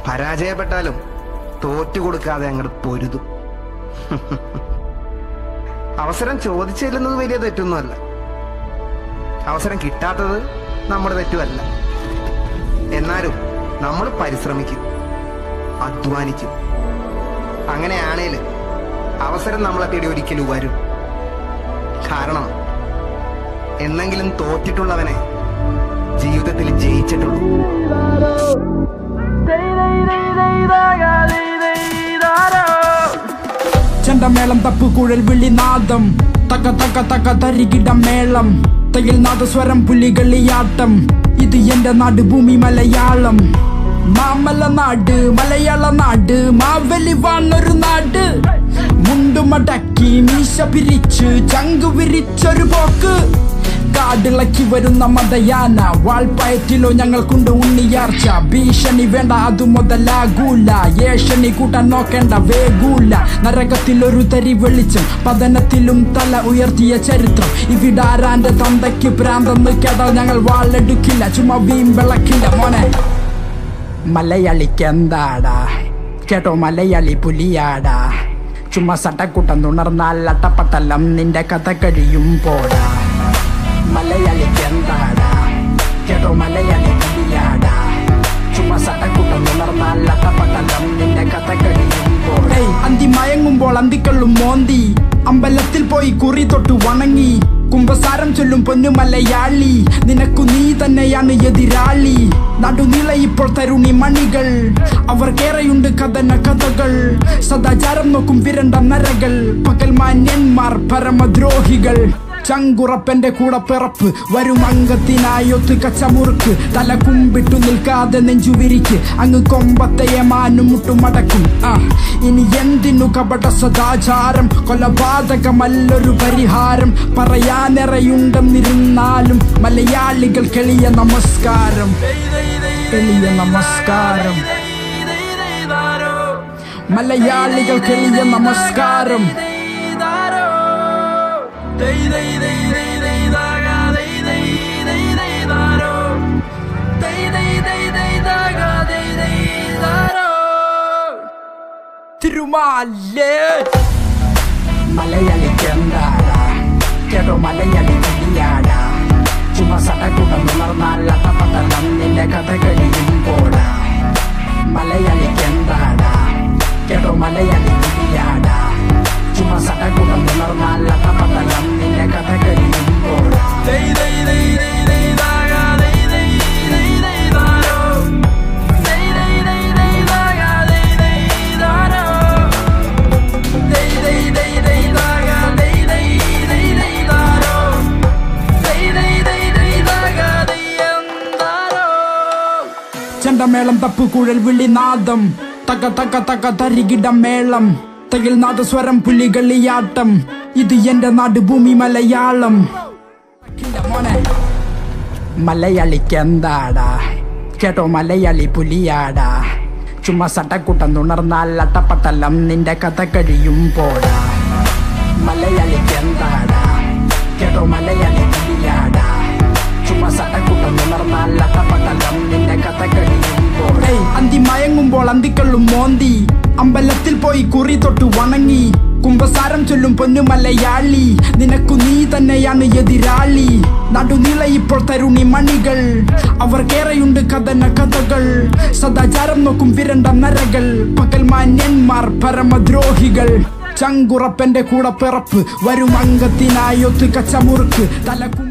പരാജയപ്പെട്ടാലും തോറ്റു കൊടുക്കാതെ അങ്ങോട്ട് പൊരുതും അവസരം ചോദിച്ചില്ലെന്നത് വലിയ തെറ്റൊന്നുമല്ല അവസരം കിട്ടാത്തത് നമ്മുടെ തെറ്റുമല്ല എന്നാലും നമ്മൾ പരിശ്രമിക്കും അധ്വാനിക്കും അങ്ങനെയാണേൽ അവസരം നമ്മളെ തേടി ഒരിക്കലും വരും കാരണം എന്നെങ്കിലും തോറ്റിട്ടുള്ളവനെ ജീവിതത്തിൽ ജയിച്ചിട്ടുള്ളൂ ചെണ്ടമേളം തപ്പുകുഴൽ വിളിനാദം തക്ക തക്ക തക്ക തരികിട മേളം തയ്യൽ നാദസ്വരം പുലികളിയാട്ടം ഇത് എന്റെ നാട് ഭൂമി മലയാളം മാമല നാട് മലയാള നാട് മാവലി വാണൊരു നാട് മുണ്ടുമടക്കി മീശ പിരിച്ച് ചങ്കു വിരിച്ചൊരു പോക്ക് കാടിളക്കി വരുന്ന മതയാന വാൾപ്പയറ്റിലോ ഞങ്ങൾക്കുണ്ട് ഉണ്ണിയാർച്ച ഭീഷണി വേണ്ട അത് മുതലാകൂല ഏഷണി കൂട്ടാൻ നോക്കേണ്ട വേഗൂല നരകത്തിൽ ഒരു തരി വെളിച്ചം പതനത്തിലും തല ഉയർത്തിയ ചരിത്രം ഇവിടാരാന്റെ തന്തയ്ക്ക് പ്രാന്തെന്ന് കേട്ടാൽ ഞങ്ങൾ വാളെടുക്കില്ല ചുമ്മാ വീമ്പിളക്കില്ല മോനെ മലയാളിക്ക് എന്താടാ കേട്ടോ മലയാളി പുലിയാടാ ചുമ്മാ സട്ടക്കുട്ടം തുണർന്നാൽ അട്ടപ്പട്ടലം നിന്റെ കഥ കഴിയും പോടാ മലയാളിക്ക് എന്താടാ കേട്ടോ മലയാളി പുലിയാടാ ചുമ്മാ സട്ടക്കുട്ടം തുണർന്നാൽ അട്ടപ്പട്ടലം നിന്റെ കഥ കഴിയും പോടാ അന്തി മയങ്ങുമ്പോൾ അന്തിക്കള്ളും മോന്തി അമ്പലത്തിൽ പോയി കുറി തൊട്ട് വണങ്ങി കുംഭസാരം ചൊല്ലും പൊന്നു മലയാളി നിനക്കു നീ തന്നെയാണ് എതിരാളി നടുനില ഇപ്പോൾ തരുണി മണികൾ അവർക്കേറെയുണ്ട് കഥന കഥകൾ സദാചാരം നോക്കും വിരണ്ട നരകൾ പകൽ മാന്യന്മാർ പരമദ്രോഹികൾ ചങ്കുറപ്പന്റെ കൂടെ പിറപ്പ് വരും അംഗത്തിനായൊത്ത് കച്ചമുറുക്ക് തല കുമ്പിട്ടു നിൽക്കാതെ നെഞ്ചുവിരിക്ക് അങ്ങ് കൊമ്പത്തെ മാനും മുട്ടുമടക്കും ആ ഇനി എന്തിനു കപട സദാചാരം കൊലപാതകമല്ലൊരു പരിഹാരം പറയാനിറയുണ്ടെന്നിരുന്നാലും മലയാളികൾ കെളിയ നമസ്കാരം എളിയ നമസ്കാരം മലയാളികൾ കെളിയ നമസ്കാരം തിരുമാലേ മലയാളിക്ക് എന്താടാ കേട്ടോ മലയാളി വലിയാടാ ചുമ സടക്കുടം ഉണർന്നാൽ അട്ടപ്പത്തലം നിന്റെ കഥ കഴിയും പോടാ മലയാളിക്ക് എന്താടാ കേട്ടോ മലയാളി വലിയാടാ ചുമ സടക്കുടം ഉണർന്നാൽ അട്ടപ്പത്തലം നിന്റെ കഥ കഴിയും പോടാ ചെണ്ടമേളം തപ്പുകുഴൽ വിളിനാദം തക തക തക തരികിട മേളം തയ്യൽ നാദസ്വരം പുലികളിയാട്ടം ഇത് എന്റെ നാട് ഭൂമി മലയാളം മോനെ മലയാളിക്ക് എന്താടാ കേട്ടോ മലയാളി പുലിയാടാ ചുമ്മാ സട്ടക്കുട്ടം തുണർന്നാൽ അട്ടപ്പട്ടലം നിന്റെ കഥ കഴിയും പോടാ മലയാളിക്ക് എന്താടാ കേട്ടോ മലയാളി പുലിയാടാ ചുമ്മാ സട്ടക്കുട്ടം തുണർന്നാൽ അട്ടപ്പട്ടലം നിന്റെ കഥ കഴിയും പോടാ അന്തി മയങ്ങുമ്പോൾ അന്തിക്കള്ളും മോന്തി അമ്പലത്തിൽ പോയി കുറി തൊട്ട് വണങ്ങി കുംഭസാരം ചൊല്ലും പൊന്നു മലയാളി നിനക്കു നീ തന്നെയാണ് എതിരാളി നടുനില ഇപ്പോൾ തരുണി മണികൾ അവർക്കേറെയുണ്ട് കഥന കഥകൾ സദാചാരം നോക്കും വിരണ്ട നരകൾ പകൽ മാന്യന്മാർ പരമദ്രോഹികൾ ചങ്കുറപ്പന്റെ കൂടെ പിറപ്പ് വരും അംഗത്തിനായൊത്ത് കച്ചമുറുക്ക് തലക്കും